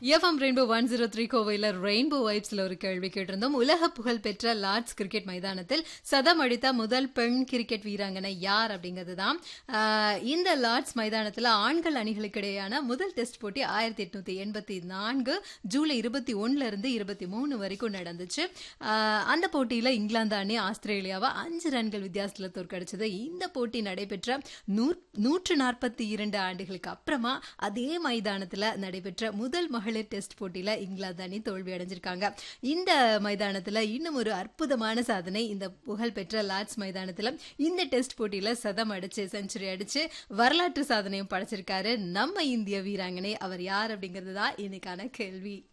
FM rainbow one zero three கோவையில் rainbow வைப்ஸ்ல ஒரு கேள்வி கேட்டிருந்தோம் உலக புகழ் பெற்ற லார்ட்ஸ் கிரிக்கெட் மைதானத்தில் சதம் அடித்த முதல் பெண் கிரிக்கெட் வீராங்கனை யார் அப்படிங்கிறது தான் ஆஹ், இந்த லார்ட்ஸ் மைதானத்தில் ஆண்கள் அணிகளுக்கு இடையேயான முதல் டெஸ்ட் போட்டி ஆயிரத்தி எட்நூத்தி எண்பத்தி நான்கு ஜூலை இருபத்தி ஒன்னுல இருந்து இருபத்தி மூணு வரைக்கும் நடந்துச்சு ஆஹ், அந்த போட்டியில இங்கிலாந்து அணி ஆஸ்திரேலியாவை அஞ்சு ரன்கள் வித்தியாசத்தில் தோற்கடிச்சது இந்த போட்டி நடைபெற்ற நூற் நூற்று நாற்பத்தி இரண்டு ஆண்டுகளுக்கு அப்புறமா அதே மைதானத்துல நடைபெற்ற முதல் மகளிர் டெஸ்ட் போட்டியில இங்கிலாந்து அணி தோல்வி அடைஞ்சிருக்காங்க இந்த மைதானத்துல இன்னும் ஒரு அற்புதமான சாதனை இந்த புகழ்பெற்ற லார்ட்ஸ் மைதானத்துல இந்த டெஸ்ட் போட்டியில சதம் அடிச்சு செஞ்சுரி அடிச்சு வரலாற்று சாதனையும் படைச்சிருக்காரு நம்ம இந்திய வீராங்கனை அவர் யார் அப்படிங்கிறது தான் இன்னைக்கான கேள்வி